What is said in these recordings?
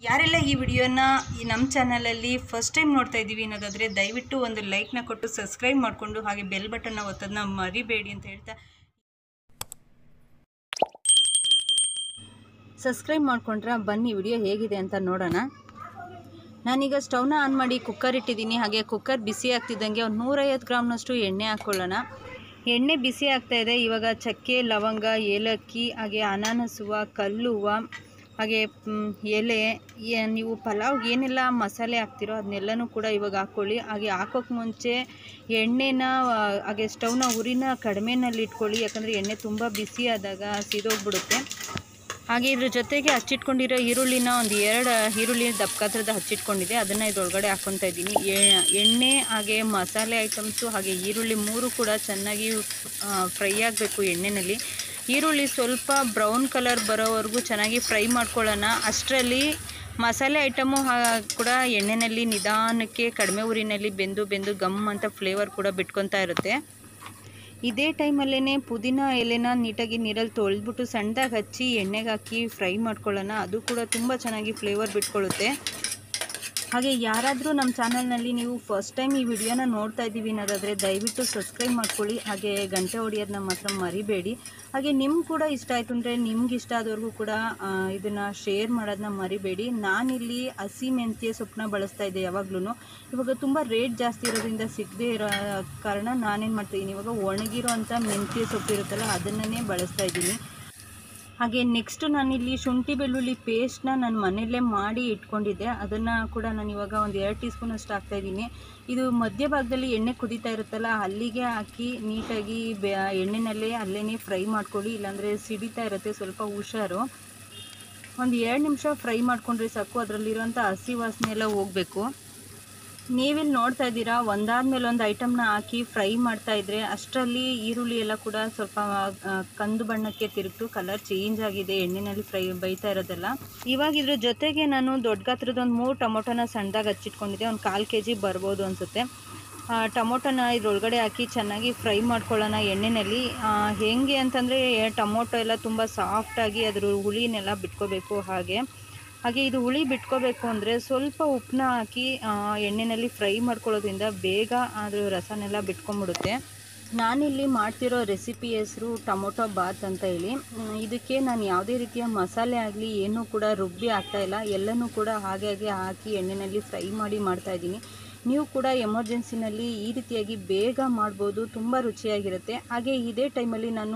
ಯಾರೆಲ್ಲ ಈ ವಿಡಿಯೋನ ಈ ನಮ್ಮ ಚಾನಲಲ್ಲಿ ಫಸ್ಟ್ ಟೈಮ್ ನೋಡ್ತಾ ಇದ್ದೀವಿ ಅನ್ನೋದಾದರೆ ದಯವಿಟ್ಟು ಒಂದು ಲೈಕ್ನ ಕೊಟ್ಟು ಸಬ್ಸ್ಕ್ರೈಬ್ ಮಾಡಿಕೊಂಡು ಹಾಗೆ ಬೆಲ್ ಬಟನ್ನ ಒತ್ತೋದನ್ನ ಮರಿಬೇಡಿ ಅಂತ ಹೇಳ್ತಾ ಸಬ್ಸ್ಕ್ರೈಬ್ ಮಾಡ್ಕೊಂಡ್ರೆ ಬನ್ನಿ ವಿಡಿಯೋ ಹೇಗಿದೆ ಅಂತ ನೋಡೋಣ ನಾನೀಗ ಸ್ಟವ್ನ ಆನ್ ಮಾಡಿ ಕುಕ್ಕರ್ ಇಟ್ಟಿದ್ದೀನಿ ಹಾಗೆ ಕುಕ್ಕರ್ ಬಿಸಿ ಆಗ್ತಿದ್ದಂಗೆ ಒಂದು ನೂರೈವತ್ತು ಗ್ರಾಮ್ನಷ್ಟು ಎಣ್ಣೆ ಹಾಕ್ಕೊಳ್ಳೋಣ ಎಣ್ಣೆ ಬಿಸಿ ಆಗ್ತಾ ಇದೆ ಇವಾಗ ಚಕ್ಕೆ ಲವಂಗ ಏಲಕ್ಕಿ ಹಾಗೆ ಅನಾನಸ್ ಹೂವು ಕಲ್ಲು ಹೂವು ಹಾಗೆ ಮ್, ಎಲೆ ಏ- ನೀವು ಪಲಾವ್ ಏನೆಲ್ಲ ಮಸಾಲೆ ಹಾಕ್ತಿರೋ ಅದನ್ನೆಲ್ಲನೂ ಕೂಡ ಇವಾಗ ಹಾಕ್ಕೊಳ್ಳಿ ಹಾಗೆ ಹಾಕೋಕ್ಕೆ ಮುಂಚೆ ಎಣ್ಣೆನ ಆ, ಹಾಗೆ ಸ್ಟವ್ನ ಉರಿನ ಕಡಿಮೆನಲ್ಲಿ ಇಟ್ಕೊಳ್ಳಿ ಯಾಕಂದರೆ ಎಣ್ಣೆ ತುಂಬ ಬಿಸಿ ಆದಾಗ ಸಿದೋಗ್ಬಿಡುತ್ತೆ ಹಾಗೆ ಇದ್ರ ಜೊತೆಗೆ ಹಚ್ಚಿಟ್ಕೊಂಡಿರೋ ಈರುಳ್ಳಿನ ಒಂದು ಎರಡು ಈರುಳ್ಳಿ ದಪ್ಪ ಗಾತ್ರದ ಹಚ್ಚಿಟ್ಕೊಂಡಿದೆ ಅದನ್ನು ಇದ್ರೊಳಗಡೆ ಹಾಕ್ಕೊತಾ ಇದ್ದೀನಿ ಎ- ಎಣ್ಣೆ ಹಾಗೆ ಮಸಾಲೆ ಐಟಮ್ಸು ಹಾಗೆ ಈರುಳ್ಳಿ ಮೂರು ಕೂಡ ಚೆನ್ನಾಗಿ ಫ್ರೈ ಆಗಬೇಕು ಎಣ್ಣೆಯಲ್ಲಿ ಈರುಳ್ಳಿ ಸ್ವಲ್ಪ ಬ್ರೌನ್ ಕಲರ್ ಬರೋವರೆಗೂ ಚೆನ್ನಾಗಿ ಫ್ರೈ ಮಾಡ್ಕೊಳ್ಳೋಣ ಅಷ್ಟರಲ್ಲಿ ಮಸಾಲೆ ಐಟಮು ಕೂಡ ಎಣ್ಣೆಯಲ್ಲಿ ನಿಧಾನಕ್ಕೆ ಕಡಿಮೆ ಊರಿನಲ್ಲಿ ಬೆಂದು ಬೆಂದು ಗಮ್ ಅಂತ ಫ್ಲೇವರ್ ಕೂಡ ಬಿಟ್ಕೊತಾ ಇರುತ್ತೆ ಇದೇ ಟೈಮಲ್ಲೇ ಪುದೀನ ಎಲೆನ ನೀಟಾಗಿ ನೀರಲ್ಲಿ ತೊಳೆದ್ಬಿಟ್ಟು ಸಣ್ಣದಾಗಿ ಹಚ್ಚಿ ಎಣ್ಣೆಗೆ ಹಾಕಿ ಫ್ರೈ ಮಾಡ್ಕೊಳ್ಳೋಣ ಅದು ಕೂಡ ತುಂಬ ಚೆನ್ನಾಗಿ ಫ್ಲೇವರ್ ಬಿಟ್ಕೊಳ್ಳುತ್ತೆ ಹಾಗೆ ಯಾರಾದರೂ ನಮ್ಮ ಚಾನಲ್ನಲ್ಲಿ ನೀವು ಫಸ್ಟ್ ಟೈಮ್ ಈ ವಿಡಿಯೋನ ನೋಡ್ತಾ ಇದ್ದೀವಿ ಅನ್ನೋದಾದರೆ ದಯವಿಟ್ಟು ಸಬ್ಸ್ಕ್ರೈಬ್ ಮಾಡ್ಕೊಳ್ಳಿ ಹಾಗೆ ಗಂಟೆ ಹೊಡಿಯೋದನ್ನ ಮಾತ್ರ ಮರಿಬೇಡಿ ಹಾಗೆ ನಿಮ್ಗೆ ಕೂಡ ಇಷ್ಟ ಆಯಿತು ಅಂದರೆ ನಿಮ್ಗೆ ಇಷ್ಟ ಆದವ್ರಿಗೂ ಕೂಡ ಇದನ್ನು ಶೇರ್ ಮಾಡೋದನ್ನ ಮರಿಬೇಡಿ ನಾನಿಲ್ಲಿ ಹಸಿ ಮೆಂತ್ಯ ಸೊಪ್ಪನ್ನ ಬಳಸ್ತಾ ಇದ್ದೆ ಯಾವಾಗ್ಲೂ ಇವಾಗ ತುಂಬ ರೇಟ್ ಜಾಸ್ತಿ ಇರೋದ್ರಿಂದ ಸಿಗದೇ ಇರೋ ಕಾರಣ ನಾನೇನು ಮಾಡ್ತಾಯಿದ್ದೀನಿ ಇವಾಗ ಒಣಗಿರೋ ಅಂಥ ಮೆಂತ್ಯ ಸೊಪ್ಪು ಇರುತ್ತಲ್ಲ ಅದನ್ನೇ ಬಳಸ್ತಾ ಇದ್ದೀನಿ ಹಾಗೆ ನೆಕ್ಸ್ಟ್ ನಾನಿಲ್ಲಿ ಶುಂಠಿ ಬೆಳ್ಳುಳ್ಳಿ ಪೇಸ್ಟ್ನ ನಾನು ಮನೆಯಲ್ಲೇ ಮಾಡಿ ಇಟ್ಕೊಂಡಿದ್ದೆ ಅದನ್ನು ಕೂಡ ನಾನು ಇವಾಗ ಒಂದು ಎರಡು ಟೀ ಸ್ಪೂನ್ ಅಷ್ಟು ಹಾಕ್ತಾಯಿದ್ದೀನಿ ಇದು ಮಧ್ಯಭಾಗದಲ್ಲಿ ಎಣ್ಣೆ ಕುದೀತಾ ಇರುತ್ತಲ್ಲ ಅಲ್ಲಿಗೆ ಹಾಕಿ ನೀಟಾಗಿ ಬೆ ಎಣ್ಣೆನಲ್ಲೇ ಅಲ್ಲೇ ಫ್ರೈ ಮಾಡ್ಕೊಳ್ಳಿ ಇಲ್ಲಾಂದರೆ ಸಿಡಿತಾ ಇರುತ್ತೆ ಸ್ವಲ್ಪ ಹುಷಾರು ಒಂದು ಎರಡು ನಿಮಿಷ ಫ್ರೈ ಮಾಡ್ಕೊಂಡ್ರೆ ಸಾಕು ಅದರಲ್ಲಿರೋಂಥ ಹಸಿ ವಾಸನೆ ಎಲ್ಲ ಹೋಗಬೇಕು ನೀವಿಲ್ಲಿ ನೋಡ್ತಾ ಇದ್ದೀರಾ ಒಂದಾದ್ಮೇಲೆ ಒಂದು ಐಟಮ್ನ ಹಾಕಿ ಫ್ರೈ ಮಾಡ್ತಾ ಇದ್ರೆ ಅಷ್ಟರಲ್ಲಿ ಈರುಳ್ಳಿ ಎಲ್ಲ ಕೂಡ ಸ್ವಲ್ಪ ಆ, ಕಂದು ಬಣ್ಣಕ್ಕೆ ತಿರುಗ್ತು ಕಲರ್ ಚೇಂಜ್ ಆಗಿದೆ ಎಣ್ಣೆನಲ್ಲಿ ಫ್ರೈ ಬೈತಾ ಇರೋದೆಲ್ಲ ಇವಾಗ ಇದ್ರ ಜೊತೆಗೆ ನಾನು ದೊಡ್ಡ ಗಾತ್ರದ ಒಂದು ಮೂರು ಟೊಮೊಟೊನ ಸಣ್ಣದಾಗಿ ಹಚ್ಚಿಟ್ಕೊಂಡಿದ್ದೆ ಒಂದು ಕಾಲು ಕೆ ಜಿ ಬರ್ಬೋದು ಅನಿಸುತ್ತೆ ಟೊಮೊಟೊನ ಇದ್ರೊಳಗಡೆ ಹಾಕಿ ಚೆನ್ನಾಗಿ ಫ್ರೈ ಮಾಡ್ಕೊಳ್ಳೋಣ ಎಣ್ಣೆಯಲ್ಲಿ ಆ, ಹೆಂಗೆ ಅಂತಂದರೆ ಟೊಮೊಟೊ ಎಲ್ಲ ತುಂಬ ಸಾಫ್ಟಾಗಿ ಅದ್ರ ಹುಳಿನೆಲ್ಲ ಬಿಟ್ಕೋಬೇಕು ಹಾಗೆ ಹಾಗೆ ಇದು ಹುಳಿ ಬಿಟ್ಕೋಬೇಕು ಅಂದರೆ ಸ್ವಲ್ಪ ಉಪ್ಪನ್ನ ಹಾಕಿ ಆ, ಎಣ್ಣೆಯಲ್ಲಿ ಫ್ರೈ ಮಾಡ್ಕೊಳ್ಳೋದ್ರಿಂದ ಬೇಗ ಅದ್ರ ರಸನೆಲ್ಲ ಬಿಟ್ಕೊಂಬಿಡುತ್ತೆ ನಾನಿಲ್ಲಿ ಮಾಡ್ತಿರೋ ರೆಸಿಪಿ ಹೆಸರು ಟೊಮೊಟೊ ಬಾತ್ ಅಂತ ಹೇಳಿ ಮ್, ಇದಕ್ಕೆ ನಾನು ಯಾವುದೇ ರೀತಿಯ ಮಸಾಲೆ ಆಗಲಿ ಏನೂ ಕೂಡ ರುಬ್ಬಿ ಆಗ್ತಾ ಇಲ್ಲ ಎಲ್ಲನೂ ಕೂಡ ಹಾಗೆ ಹಾಗೆ ಹಾಕಿ ಎಣ್ಣೆಯಲ್ಲಿ ಫ್ರೈ ಮಾಡಿ ಮಾಡ್ತಾ ಇದ್ದೀನಿ ನೀವು ಕೂಡ ಎಮರ್ಜೆನ್ಸಿನಲ್ಲಿ ಈ ರೀತಿಯಾಗಿ ಬೇಗ ಮಾಡ್ಬೋದು ತುಂಬ ರುಚಿಯಾಗಿರುತ್ತೆ ಹಾಗೆ ಇದೇ ಟೈಮಲ್ಲಿ ನಾನು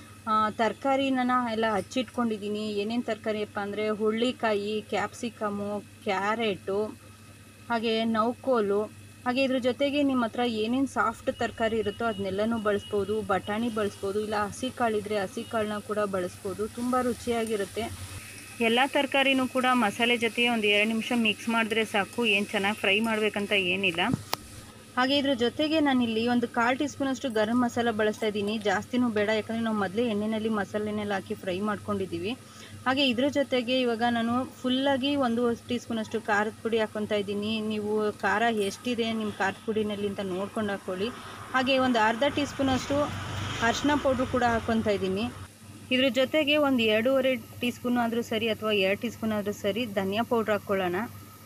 ತರಕಾರಿನ ಎಲ್ಲ ಹಚ್ಚಿಟ್ಕೊಂಡಿದ್ದೀನಿ ಏನೇನು ತರಕಾರಿಯಪ್ಪ ಅಂದರೆ ಹುಳ್ಳಿಕಾಯಿ ಕ್ಯಾಪ್ಸಿಕಮು ಕ್ಯಾರೆಟು ಹಾಗೆ ನೌಕೋಲು ಹಾಗೆ ಇದ್ರ ಜೊತೆಗೆ ನಿಮ್ಮ ಹತ್ರ ಏನೇನು ಸಾಫ್ಟ್ ತರಕಾರಿ ಇರುತ್ತೋ ಅದನ್ನೆಲ್ಲನೂ ಬಳಸ್ಬೋದು ಬಟಾಣಿ ಬಳಸ್ಬೋದು ಇಲ್ಲ ಹಸಿ ಕಾಳಿದ್ರೆ ಹಸಿ ಕಾಳನ್ನ ಕೂಡ ಬಳಸ್ಬೋದು ತುಂಬ ರುಚಿಯಾಗಿರುತ್ತೆ ಎಲ್ಲ ತರಕಾರಿನೂ ಕೂಡ ಮಸಾಲೆ ಜೊತೆ ಒಂದು ಎರಡು ನಿಮಿಷ ಮಿಕ್ಸ್ ಮಾಡಿದ್ರೆ ಸಾಕು ಏನು ಚೆನ್ನಾಗಿ ಫ್ರೈ ಮಾಡಬೇಕಂತ ಏನಿಲ್ಲ ಹಾಗೆ ಇದ್ರ ಜೊತೆಗೆ ನಾನಿಲ್ಲಿ ಒಂದು ಕಾಲು ಟೀ ಸ್ಪೂನಷ್ಟು ಗರಂ ಮಸಾಲ ಬಳಸ್ತಾ ಇದ್ದೀನಿ ಜಾಸ್ತಿನೂ ಬೇಡ ಯಾಕಂದರೆ ನಾವು ಮೊದಲೇ ಎಣ್ಣೆಯಲ್ಲಿ ಮಸಾಲೆನೆಲ್ಲ ಹಾಕಿ ಫ್ರೈ ಮಾಡ್ಕೊಂಡಿದ್ದೀವಿ ಹಾಗೆ ಇದ್ರ ಜೊತೆಗೆ ಇವಾಗ ನಾನು ಫುಲ್ಲಾಗಿ ಒಂದು ಟೀ ಸ್ಪೂನಷ್ಟು ಖಾರದ ಪುಡಿ ಹಾಕ್ಕೊತಾ ಇದ್ದೀನಿ ನೀವು ಖಾರ ಎಷ್ಟಿದೆ ನಿಮ್ಮ ಖಾರದ ಪುಡಿನಲ್ಲಿ ಅಂತ ನೋಡ್ಕೊಂಡು ಹಾಕ್ಕೊಳ್ಳಿ ಹಾಗೆ ಒಂದು ಅರ್ಧ ಟೀ ಸ್ಪೂನಷ್ಟು ಅರಿಶಿನ ಪೌಡ್ರು ಕೂಡ ಹಾಕ್ಕೊತಾ ಇದ್ದೀನಿ ಇದ್ರ ಜೊತೆಗೆ ಒಂದು ಎರಡೂವರೆ ಟೀ ಸ್ಪೂನ್ ಆದರೂ ಸರಿ ಅಥವಾ ಎರಡು ಟೀ ಸ್ಪೂನ್ ಆದರೂ ಸರಿ ಧನಿಯಾ ಪೌಡ್ರ್ ಹಾಕ್ಕೊಳ್ಳೋಣ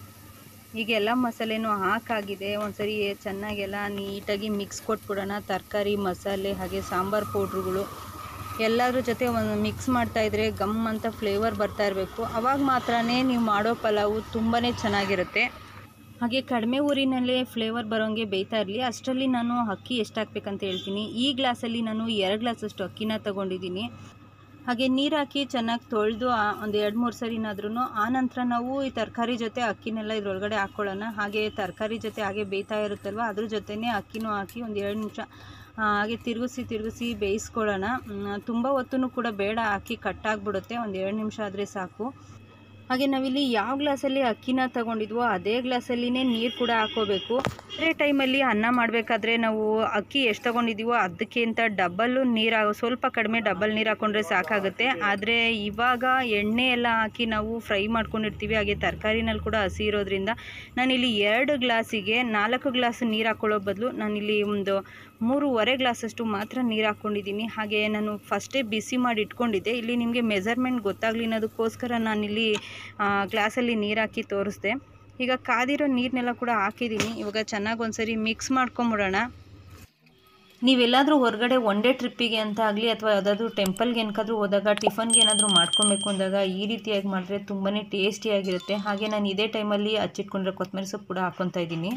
ಈಗ ಎಲ್ಲ ಮಸಾಲೆನೂ ಹಾಕಾಗಿದೆ ಒಂದ್ಸರಿ ಚೆನ್ನಾಗೆಲ್ಲ ನೀಟಾಗಿ ಮಿಕ್ಸ್ ಕೊಟ್ಬಿಡೋಣ ತರಕಾರಿ ಮಸಾಲೆ ಹಾಗೆ ಸಾಂಬಾರು ಪೌಡ್ರುಗಳು ಎಲ್ಲದ್ರ ಜೊತೆ ಒಂದು ಮಿಕ್ಸ್ ಮಾಡ್ತಾ ಇದ್ರೆ ಗಮ್ ಅಂತ ಫ್ಲೇವರ್ ಬರ್ತಾ ಇರಬೇಕು ಅವಾಗ ಮಾತ್ರನೇ ನೀವು ಮಾಡೋ ಪಲಾವು ತುಂಬಾ ಚೆನ್ನಾಗಿರುತ್ತೆ ಹಾಗೆ ಕಡಿಮೆ ಊರಿನಲ್ಲೇ ಫ್ಲೇವರ್ ಬರೋಂಗೆ ಬೇಯ್ತಾ ಇರಲಿ ಅಷ್ಟರಲ್ಲಿ ನಾನು ಅಕ್ಕಿ ಎಷ್ಟು ಹಾಕ್ಬೇಕಂತ ಹೇಳ್ತೀನಿ ಈ ಗ್ಲಾಸಲ್ಲಿ ನಾನು ಎರಡು ಗ್ಲಾಸಷ್ಟು ಅಕ್ಕಿನ ತಗೊಂಡಿದ್ದೀನಿ ಹಾಗೆ ನೀರು ಹಾಕಿ ಚೆನ್ನಾಗಿ ತೊಳೆದು ಒಂದು ಎರಡು ಮೂರು ಸರಿನಾದ್ರೂ ಆನಂತರ ನಾವು ಈ ತರಕಾರಿ ಜೊತೆ ಅಕ್ಕಿನೆಲ್ಲ ಇದ್ರೊಳಗಡೆ ಹಾಕ್ಕೊಳ್ಳೋಣ ಹಾಗೆ ತರಕಾರಿ ಜೊತೆ ಹಾಗೆ ಬೇಯ್ತಾ ಇರುತ್ತಲ್ವ ಅದ್ರ ಜೊತೆನೇ ಅಕ್ಕಿನೂ ಹಾಕಿ ಒಂದು ಎರಡು ನಿಮಿಷ ಹಾಗೆ ತಿರುಗಿಸಿ ತಿರುಗಿಸಿ ಬೇಯಿಸ್ಕೊಳ್ಳೋಣ ತುಂಬ ಹೊತ್ತೂ ಕೂಡ ಬೇಡ ಅಕ್ಕಿ ಕಟ್ಟಾಗ್ಬಿಡುತ್ತೆ ಒಂದು ಎರಡು ನಿಮಿಷ ಆದರೆ ಸಾಕು ಹಾಗೆ ನಾವಿಲ್ಲಿ ಯಾವ ಗ್ಲಾಸಲ್ಲಿ ಅಕ್ಕಿನ ತಗೊಂಡಿದ್ವೋ ಅದೇ ಗ್ಲಾಸಲ್ಲಿನೇ ನೀರು ಕೂಡ ಹಾಕೋಬೇಕು ಬೇರೆ ಟೈಮಲ್ಲಿ ಅನ್ನ ಮಾಡಬೇಕಾದ್ರೆ ನಾವು ಅಕ್ಕಿ ಎಷ್ಟು ತಗೊಂಡಿದ್ದೀವೋ ಅದಕ್ಕಿಂತ ಡಬಲ್ಲು ನೀರು ಸ್ವಲ್ಪ ಕಡಿಮೆ ಡಬಲ್ ನೀರು ಹಾಕ್ಕೊಂಡ್ರೆ ಸಾಕಾಗುತ್ತೆ ಆದರೆ ಇವಾಗ ಎಣ್ಣೆ ಎಲ್ಲ ಹಾಕಿ ನಾವು ಫ್ರೈ ಮಾಡ್ಕೊಂಡಿರ್ತೀವಿ ಹಾಗೆ ತರಕಾರಿನಲ್ಲಿ ಕೂಡ ಹಸಿ ಇರೋದ್ರಿಂದ ನಾನಿಲ್ಲಿ ಎರಡು ಗ್ಲಾಸಿಗೆ ನಾಲ್ಕು ಗ್ಲಾಸ್ ನೀರು ಹಾಕ್ಕೊಳ್ಳೋ ಬದಲು ನಾನಿಲ್ಲಿ ಒಂದು ಮೂರುವರೆ ಗ್ಲಾಸಷ್ಟು ಮಾತ್ರ ನೀರು ಹಾಕ್ಕೊಂಡಿದ್ದೀನಿ ಹಾಗೆ ನಾನು ಫಸ್ಟೇ ಬಿಸಿ ಮಾಡಿ ಇಟ್ಕೊಂಡಿದ್ದೆ ಇಲ್ಲಿ ನಿಮಗೆ ಮೆಜರ್ಮೆಂಟ್ ಗೊತ್ತಾಗಲಿ ಅನ್ನೋದಕ್ಕೋಸ್ಕರ ನಾನಿಲ್ಲಿ ಗ್ಲಾಸಲ್ಲಿ ನೀರು ಹಾಕಿ ತೋರಿಸ್ದೆ ಈಗ ಕಾದಿರೋ ನೀರನ್ನೆಲ್ಲ ಕೂಡ ಹಾಕಿದ್ದೀನಿ ಇವಾಗ ಚೆನ್ನಾಗಿ ಒಂದ್ಸರಿ ಮಿಕ್ಸ್ ಮಾಡ್ಕೊಂಬಿಡೋಣ ನೀವೆಲ್ಲಾದರೂ ಹೊರಗಡೆ ಒನ್ ಡೇ ಟ್ರಿಪ್ಪಿಗೆ ಅಂತ ಆಗಲಿ ಅಥವಾ ಯಾವುದಾದ್ರೂ ಟೆಂಪಲ್ಗೆ ಏನಕ್ಕಾದ್ರೂ ಹೋದಾಗ ಟಿಫನ್ಗೆ ಏನಾದರೂ ಮಾಡ್ಕೊಬೇಕು ಅಂದಾಗ ಈ ರೀತಿಯಾಗಿ ಮಾಡಿದ್ರೆ ತುಂಬಾ ಟೇಸ್ಟಿಯಾಗಿರುತ್ತೆ ಹಾಗೆ ನಾನು ಇದೇ ಟೈಮಲ್ಲಿ ಹಚ್ಚಿಟ್ಕೊಂಡ್ರೆ ಕೊತ್ತಂಬರಿ ಸೊಪ್ಪು ಕೂಡ ಹಾಕ್ಕೊತಾ ಇದ್ದೀನಿ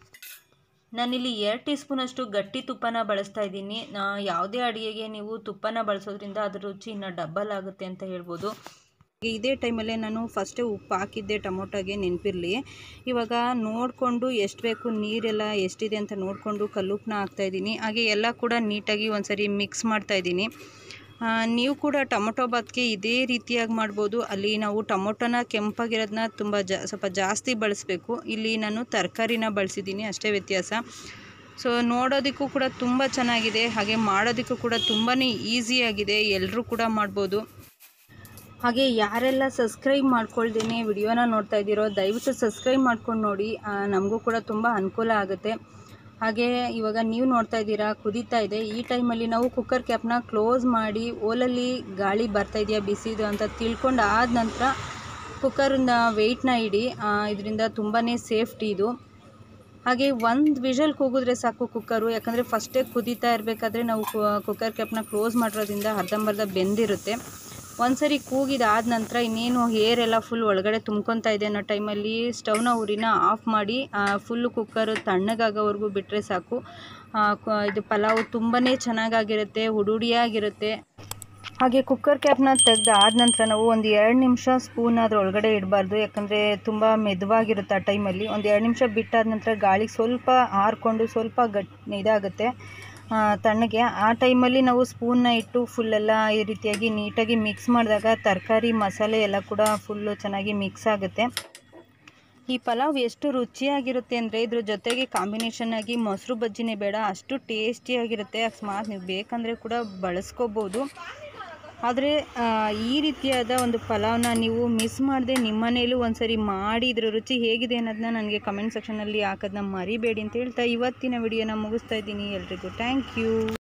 ನಾನಿಲ್ಲಿ ಎರಡು ಟೀ ಸ್ಪೂನಷ್ಟು ಗಟ್ಟಿ ತುಪ್ಪನ ಬಳಸ್ತಾ ಇದ್ದೀನಿ ಯಾವುದೇ ಅಡುಗೆಗೆ ನೀವು ತುಪ್ಪನ ಬಳಸೋದ್ರಿಂದ ಅದ್ರ ರುಚಿ ಇನ್ನು ಡಬ್ಬಲ್ ಆಗುತ್ತೆ ಅಂತ ಹೇಳ್ಬೋದು ಇದೇ ಟೈಮಲ್ಲೇ ನಾನು ಫಸ್ಟೇ ಉಪ್ಪು ಹಾಕಿದ್ದೆ ಟೊಮೊಟೊಗೆ ನೆನಪಿರಲಿ ಇವಾಗ ನೋಡಿಕೊಂಡು ಎಷ್ಟು ಬೇಕು ನೀರೆಲ್ಲ ಎಷ್ಟಿದೆ ಅಂತ ನೋಡಿಕೊಂಡು ಕಲ್ಲುಪ್ಪನ್ನ ಹಾಕ್ತಾಯಿದ್ದೀನಿ ಹಾಗೆ ಎಲ್ಲ ಕೂಡ ನೀಟಾಗಿ ಒಂದ್ಸರಿ ಮಿಕ್ಸ್ ಮಾಡ್ತಾಯಿದ್ದೀನಿ ನೀವು ಕೂಡ ಟೊಮೊಟೊ ಬಾತ್ಗೆ ಇದೇ ರೀತಿಯಾಗಿ ಮಾಡ್ಬೋದು ಅಲ್ಲಿ ನಾವು ಟೊಮೊಟೊನ ಕೆಂಪಾಗಿರೋದನ್ನ ತುಂಬ ಜಾ ಸ್ವಲ್ಪ ಜಾಸ್ತಿ ಬಳಸಬೇಕು ಇಲ್ಲಿ ನಾನು ತರಕಾರಿನ ಬಳಸಿದ್ದೀನಿ ಅಷ್ಟೇ ವ್ಯತ್ಯಾಸ ಸೊ ನೋಡೋದಕ್ಕೂ ಕೂಡ ತುಂಬ ಚೆನ್ನಾಗಿದೆ ಹಾಗೆ ಮಾಡೋದಕ್ಕೂ ಕೂಡ ತುಂಬಾ ಈಸಿಯಾಗಿದೆ ಎಲ್ಲರೂ ಕೂಡ ಮಾಡ್ಬೋದು ಹಾಗೆ ಯಾರೆಲ್ಲ ಸಬ್ಸ್ಕ್ರೈಬ್ ಮಾಡ್ಕೊಳ್ದೇನೆ ವಿಡಿಯೋನ ನೋಡ್ತಾ ಇದ್ದೀರೋ ದಯವಿಟ್ಟು ಸಬ್ಸ್ಕ್ರೈಬ್ ಮಾಡ್ಕೊಂಡು ನೋಡಿ ನಮಗೂ ಕೂಡ ತುಂಬ ಅನುಕೂಲ ಆಗುತ್ತೆ ಹಾಗೆ ಇವಾಗ ನೀವು ನೋಡ್ತಾ ಇದ್ದೀರಾ ಕುದೀತಾ ಇದೆ ಈ ಟೈಮಲ್ಲಿ ನಾವು ಕುಕ್ಕರ್ ಕ್ಯಾಪ್ನ ಕ್ಲೋಸ್ ಮಾಡಿ ಓಲಲ್ಲಿ ಗಾಳಿ ಬರ್ತಾ ಇದೆಯಾ ಬಿಸಿದು ಅಂತ ತಿಳ್ಕೊಂಡು ಆದ ನಂತರ ಕುಕ್ಕರಿಂದ ವೆಯ್ಟ್ನ ಇಡಿ ಇದರಿಂದ ತುಂಬಾ ಸೇಫ್ಟಿ ಇದು ಹಾಗೆ ಒಂದು ವಿಷಲ್ ಕೂಗಿದ್ರೆ ಸಾಕು ಕುಕ್ಕರು ಯಾಕಂದರೆ ಫಸ್ಟೇ ಕುದೀತಾ ಇರಬೇಕಾದ್ರೆ ನಾವು ಕುಕ್ಕರ್ ಕ್ಯಾಪ್ನ ಕ್ಲೋಸ್ ಮಾಡಿರೋದ್ರಿಂದ ಅರ್ಧಂಬರ್ಧ ಬೆಂದಿರುತ್ತೆ ಒಂದ್ಸರಿ ಕೂಗಿದಾದ ನಂತರ ಇನ್ನೇನು ಹೇರ್ ಎಲ್ಲ ಫುಲ್ ಒಳಗಡೆ ತುಂಬ್ಕೊತಾ ಇದೆ ಅನ್ನೋ ಟೈಮಲ್ಲಿ ಸ್ಟವ್ನ ಉರಿನ ಆಫ್ ಮಾಡಿ ಫುಲ್ಲು ಕುಕ್ಕರು ತಣ್ಣಗಾಗೋವರೆಗೂ ಬಿಟ್ಟರೆ ಸಾಕು ಇದು ಪಲಾವ್ ತುಂಬಾ ಚೆನ್ನಾಗಾಗಿರುತ್ತೆ ಹುಡುಡಿಯಾಗಿರುತ್ತೆ ಹಾಗೆ ಕುಕ್ಕರ್ ಕ್ಯಾಪ್ನ ತೆಗ್ದು ಆದ ನಂತರ ನಾವು ಒಂದು ಎರಡು ನಿಮಿಷ ಸ್ಪೂನ್ ಅದ್ರ ಒಳಗಡೆ ಇಡಬಾರ್ದು ಯಾಕಂದರೆ ತುಂಬ ಮೆದುವಾಗಿರುತ್ತೆ ಆ ಟೈಮಲ್ಲಿ ಒಂದು ಎರಡು ನಿಮಿಷ ಬಿಟ್ಟಾದ ನಂತರ ಗಾಳಿಗೆ ಸ್ವಲ್ಪ ಆರಿಕೊಂಡು ಸ್ವಲ್ಪ ಗಟ್ ಇದಾಗುತ್ತೆ ತಣ್ಣಗೆ ಆ ಟೈಮಲ್ಲಿ ನಾವು ಸ್ಪೂನ್ನ ಇಟ್ಟು ಫುಲ್ಲೆಲ್ಲ ಈ ರೀತಿಯಾಗಿ ನೀಟಾಗಿ ಮಿಕ್ಸ್ ಮಾಡಿದಾಗ ತರಕಾರಿ ಮಸಾಲೆ ಎಲ್ಲ ಕೂಡ ಫುಲ್ಲು ಚೆನ್ನಾಗಿ ಮಿಕ್ಸ್ ಆಗುತ್ತೆ ಈ ಪಲಾವ್ ಎಷ್ಟು ರುಚಿಯಾಗಿರುತ್ತೆ ಅಂದರೆ ಇದ್ರ ಜೊತೆಗೆ ಕಾಂಬಿನೇಷನ್ ಆಗಿ ಮೊಸರು ಬಜ್ಜಿನೇ ಬೇಡ ಅಷ್ಟು ಟೇಸ್ಟಿಯಾಗಿರುತ್ತೆ ಅಕಸ್ಮಾತ್ ನೀವು ಬೇಕಂದರೆ ಕೂಡ ಬಳಸ್ಕೋಬೋದು ಆದರೆ ಈ ರೀತಿಯಾದ ಒಂದು ಪಲಾವ್ನ ನೀವು ಮಿಸ್ ಮಾಡದೆ ನಿಮ್ಮ ಮನೇಲೂ ಒಂದ್ಸರಿ ಮಾಡಿ ಇದ್ರ ರುಚಿ ಹೇಗಿದೆ ಅನ್ನೋದನ್ನ ನನಗೆ ಕಮೆಂಟ್ ಸೆಕ್ಷನಲ್ಲಿ ಹಾಕೋದನ್ನ ಮರಿಬೇಡಿ ಅಂತ ಹೇಳ್ತಾ ಇವತ್ತಿನ ವಿಡಿಯೋನ ಮುಗಿಸ್ತಾ ಇದ್ದೀನಿ ಎಲ್ರಿಗೂ ಥ್ಯಾಂಕ್ ಯು